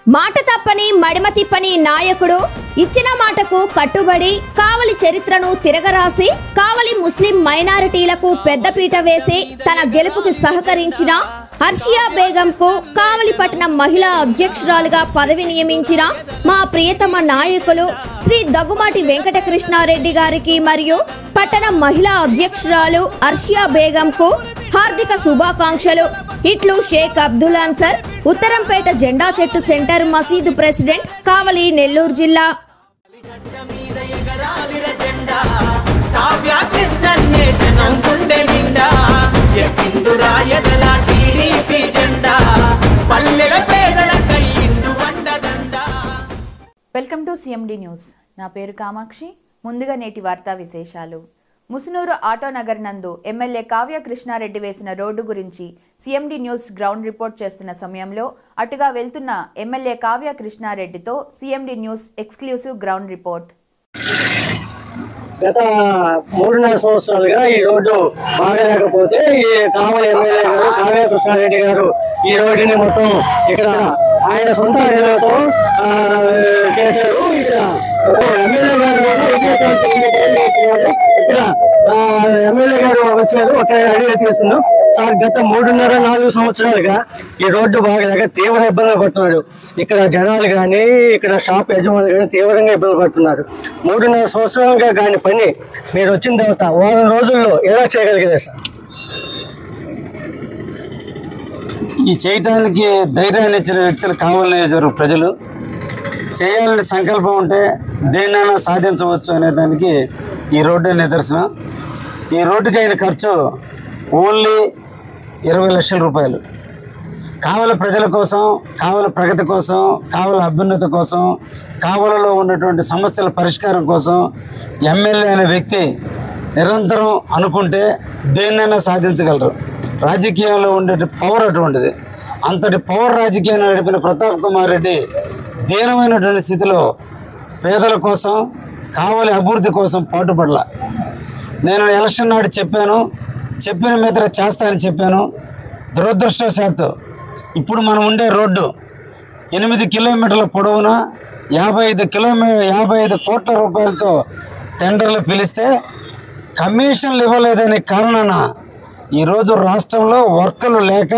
మాట తప్పని మడిమ తిప్పని నాయకుడు ఇచ్చిన మాటకు కట్టుబడి కావలి చరిత్రను తిరగరాసి కావలి ముస్లిం మైనారిటీలకు పెద్దపీట వేసి తన గెలుపుకు సహకరించిన హర్షియా బేగంకు కావలి పట్టణం మహిళా అధ్యక్షురాలుగా పదవి నియమించిన మా ప్రియతమ నాయకులు శ్రీ దగ్గుమాటి వెంకటకృష్ణారెడ్డి గారికి మరియు పట్టణ మహిళా అధ్యక్షురాలు హర్షియా బేగంకు హార్దిక శుభాకాంక్షలు ఇట్లు షేక్ అబ్దుల్ అన్సర్ ఉత్తరంపేట జెండా చెట్టు సెంటర్ మసీదు ప్రెసిడెంట్ కావలి నెల్లూరు జిల్లా మీద ఎగరాలిర జెండా కావ్య కృష్ణన్నే జనం గుండె నిండా ఎక్కిందురా ఎదల టీడీపీ జెండా పల్లెల పేదల కయ్యిండు వండదండా వెల్కమ్ టు సిఎండి న్యూస్ నా పేరు కామాక్షి ముందుగా నేటి వార్తా విశేషాలు ముసునూరు ఆటోనగర్ నందు ఎమ్మెల్యే కావ్య కృష్ణారెడ్డి వేసిన రోడ్డు గురించి సిఎండి న్యూస్ గ్రౌండ్ రిపోర్ట్ చేస్తున్న సమయంలో అటుగా వెళ్తున్న ఎమ్మెల్యే కావ్య కృష్ణారెడ్డితో CMD news exclusive ground report గత మూడున్నర సంవత్సరాలుగా ఈ రోడ్డు బాగలేకపోతే ఈ కావలి ఎమ్మెల్యే గారు కావ్య కృష్ణారెడ్డి గారు ఈ రోడ్డుని మొత్తం ఇక్కడ ఆయన సొంత నిధులతో ఆ, చేశారు ఇక్కడ ఎమ్మెల్యే గారు కూడా విజయకాంత్ రెడ్డి గారు ఇక్కడ ఆ, ఎమ్మెల్యే గారు వచ్చారు ఒక అడిగి తీసుకున్నాం సార్ గత మూడున్నర నాలుగు సంవత్సరాలుగా ఈ రోడ్డు బాగలేక తీవ్ర ఇబ్బంది పడుతున్నాడు ఇక్కడ జనాలు కానీ ఇక్కడ షాప్ యజమానులు కానీ తీవ్రంగా ఇబ్బంది పడుతున్నారు మూడున్నర సంవత్సరాలుగా కాని పని మీరు వచ్చిన తర్వాత వారం రోజుల్లో ఎలా చేయగలిగారు సార్ ఈ చేయటానికి ధైర్యాన్ని ఇచ్చిన వ్యక్తులు కావాలనే నియోజకవర్గ ప్రజలు చేయాలని సంకల్పం ఉంటే దేన్నైనా సాధించవచ్చు అనే దానికి ఈ రోడ్డు నిదర్శనం ఈ రోడ్డుకి అయిన ఖర్చు ఓన్లీ ఇరవై లక్షల రూపాయలు కావల ప్రజల కోసం కావల ప్రగతి కోసం కావల అభ్యున్నతి కోసం కావలలో ఉన్నటువంటి సమస్యల పరిష్కారం కోసం ఎమ్మెల్యే అనే వ్యక్తి నిరంతరం అనుకుంటే దేన్నైనా సాధించగలరు రాజకీయంలో ఉండే పవర్ అటువంటిది అంతటి పవర్ రాజకీయాన్ని నడిపిన ప్రతాప్ కుమార్ రెడ్డి దీనమైనటువంటి స్థితిలో పేదల కోసం కావలి అభివృద్ధి కోసం పాటుపడల నేను ఎలక్షన్ నాడు చెప్పాను చెప్పిన మీద చేస్తానని చెప్పాను దురదృష్టవశాత్తు ఇప్పుడు మనం ఉండే రోడ్డు ఎనిమిది కిలోమీటర్ల పొడవున యాభై ఐదు కిలోమీ యాభై ఐదు కోట్ల రూపాయలతో టెండర్లు పిలిస్తే కమిషన్లు ఇవ్వలేదనే కారణాన ఈరోజు రాష్ట్రంలో వర్కులు లేక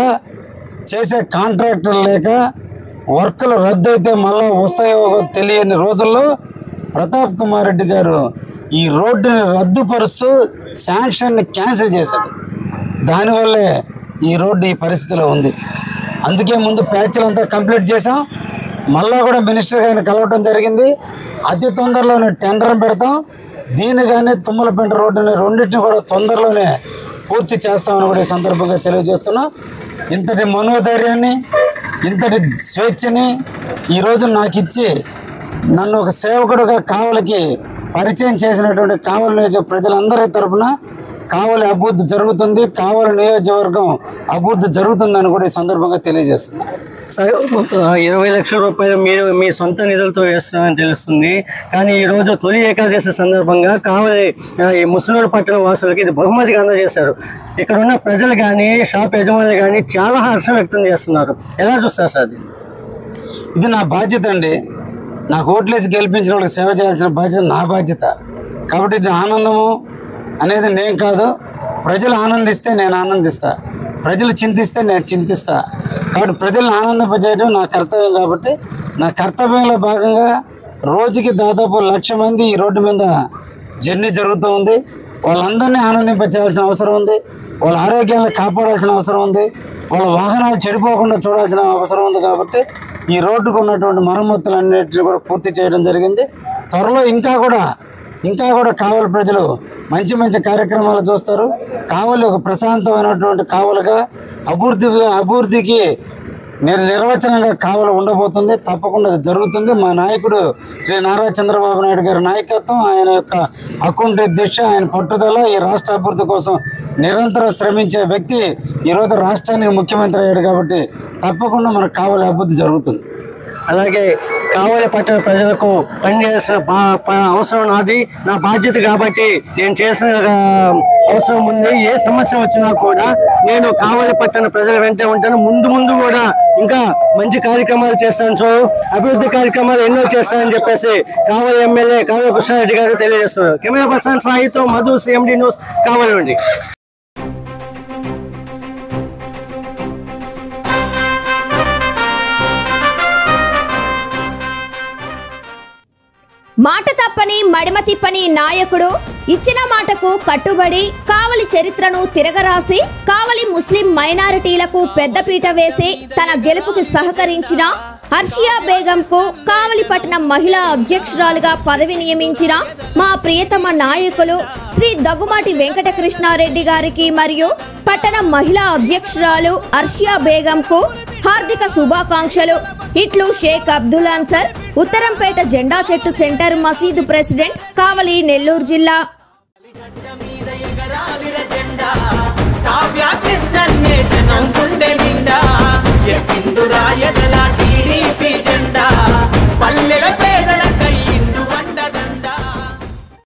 చేసే కాంట్రాక్టర్లు లేక వర్కులు రద్దు అయితే మళ్ళీ వస్తాయో తెలియని రోజుల్లో ప్రతాప్ కుమార్ రెడ్డి గారు ఈ రోడ్డుని రద్దుపరుస్తూ శాంక్షన్ని క్యాన్సిల్ చేశాడు దానివల్లే ఈ రోడ్డు ఈ పరిస్థితిలో ఉంది అందుకే ముందు ప్యాచ్లు అంతా కంప్లీట్ చేసాం మళ్ళా కూడా మినిస్టర్ గారిని కలవటం జరిగింది అతి తొందరలోనే టెండర్ పెడతాం దీన్ని కానీ తుమ్మలపేట రోడ్డుని రెండింటిని కూడా తొందరలోనే పూర్తి చేస్తామని కూడా ఈ సందర్భంగా తెలియజేస్తున్నాం ఇంతటి మనోధైర్యాన్ని ఇంతటి స్వేచ్ఛని ఈరోజు నాకు ఇచ్చి నన్ను ఒక సేవకుడుగా కావలికి పరిచయం చేసినటువంటి కావలి నియోజక ప్రజలందరి తరపున కావలి అభివృద్ధి జరుగుతుంది కావలి నియోజకవర్గం అభివృద్ధి జరుగుతుందని కూడా ఈ సందర్భంగా తెలియజేస్తున్నాను సార్ ఆ, ఇరవై లక్షల రూపాయలు మీరు మీ సొంత నిధులతో వేస్తున్నారని తెలుస్తుంది కానీ ఈ రోజు తొలి ఏకాదశి సందర్భంగా కావలి ఆ, ఈ ముస్లింల పట్టణ వాసులకి ఇది బహుమతిగా అందజేశారు ఇక్కడ ఉన్న ప్రజలు కానీ షాప్ యజమానులు కానీ చాలా హర్షం వ్యక్తం చేస్తున్నారు ఎలా చూస్తారు సార్ అది ఇది నా బాధ్యత అండి నాకు ఓట్లేసి గెలిపించిన వాళ్ళకి సేవ చేయాల్సిన బాధ్యత నా బాధ్యత కాబట్టి ఇది ఆనందము అనేది నేను కాదు ప్రజలు ఆనందిస్తే నేను ఆనందిస్తా ప్రజలు చింతిస్తే నేను చింతిస్తా కాబట్టి ప్రజలను ఆనందింపజేయడం నా కర్తవ్యం కాబట్టి నా కర్తవ్యంలో భాగంగా రోజుకి దాదాపు లక్ష మంది ఈ రోడ్డు మీద జర్నీ జరుగుతూ ఉంది వాళ్ళందరినీ ఆనందింపచేయాల్సిన అవసరం ఉంది వాళ్ళ ఆరోగ్యాన్ని కాపాడాల్సిన అవసరం ఉంది వాళ్ళ వాహనాలు చెడిపోకుండా చూడాల్సిన అవసరం ఉంది కాబట్టి ఈ రోడ్డుకు ఉన్నటువంటి మరమ్మతులన్నిటిని కూడా పూర్తి చేయడం జరిగింది త్వరలో ఇంకా కూడా ఇంకా కూడా కావలి ప్రజలు మంచి మంచి కార్యక్రమాలు చూస్తారు కావలి ఒక ప్రశాంతమైనటువంటి కావలిగా అభివృద్ధి అభివృద్ధికి నిర్ నిర్వచనంగా కావలి ఉండబోతుంది తప్పకుండా అది జరుగుతుంది మా నాయకుడు శ్రీ నారా చంద్రబాబు నాయుడు గారి నాయకత్వం ఆయన యొక్క అకౌంట్ దిశ ఆయన పట్టుదల ఈ రాష్ట్ర అభివృద్ధి కోసం నిరంతరం శ్రమించే వ్యక్తి ఈరోజు రాష్ట్రానికి ముఖ్యమంత్రి అయ్యాడు కాబట్టి తప్పకుండా మనకు కావలి అభివృద్ధి జరుగుతుంది అలాగే కావలి పట్టణ ప్రజలకు పనిచేయాల్సిన బా- ప- అవసరం నాది నా బాధ్యత కాబట్టి నేను చేసిన ఆ, అవసరం ఉంది ఏ సమస్య వచ్చినా కూడా నేను కావలి పట్టణ ప్రజల వెంటే ఉంటాను ముందు ముందు కూడా ఇంకా మంచి కార్యక్రమాలు చేస్తాను సో అభివృద్ధి కార్యక్రమాలు ఎన్నో చేస్తానని చెప్పేసి కావలి ఎమ్మెల్యే కావలి కృష్ణారెడ్డి గారు తెలియజేస్తున్నారు కెమెరా పర్సన్ సాయితో మధు సిఎండి న్యూస్ కావలి నుండి మాట తప్పని మడిమ తిప్పని నాయకుడు ఇచ్చిన మాటకు కట్టుబడి కావలి చరిత్రను తిరగరాసి కావలి ముస్లిం మైనారిటీలకు పెద్దపీట వేసి తన గెలుపుకి సహకరించిన హర్షియా బేగంకు కావలి పట్టణం మహిళా అధ్యక్షురాలుగా పదవి నియమించిన మా ప్రియతమ నాయకులు శ్రీ దగ్గుమాటి వెంకటకృష్ణారెడ్డి గారికి మరియు పట్టణ మహిళా అధ్యక్షురాలు హర్షియా బేగంకు హార్దిక శుభాకాంక్షలు ఇట్లు షేక్ అబ్దుల్ అన్సర్ ఉత్తరంపేట జెండా చెట్టు సెంటర్ మసీదు ప్రెసిడెంట్ కావలి నెల్లూరు జిల్లా మీద ఎగరాలిర జెండా కావ్య కృష్ణన్నే జనం గుండె నిండా ఎక్కిందు రాయదల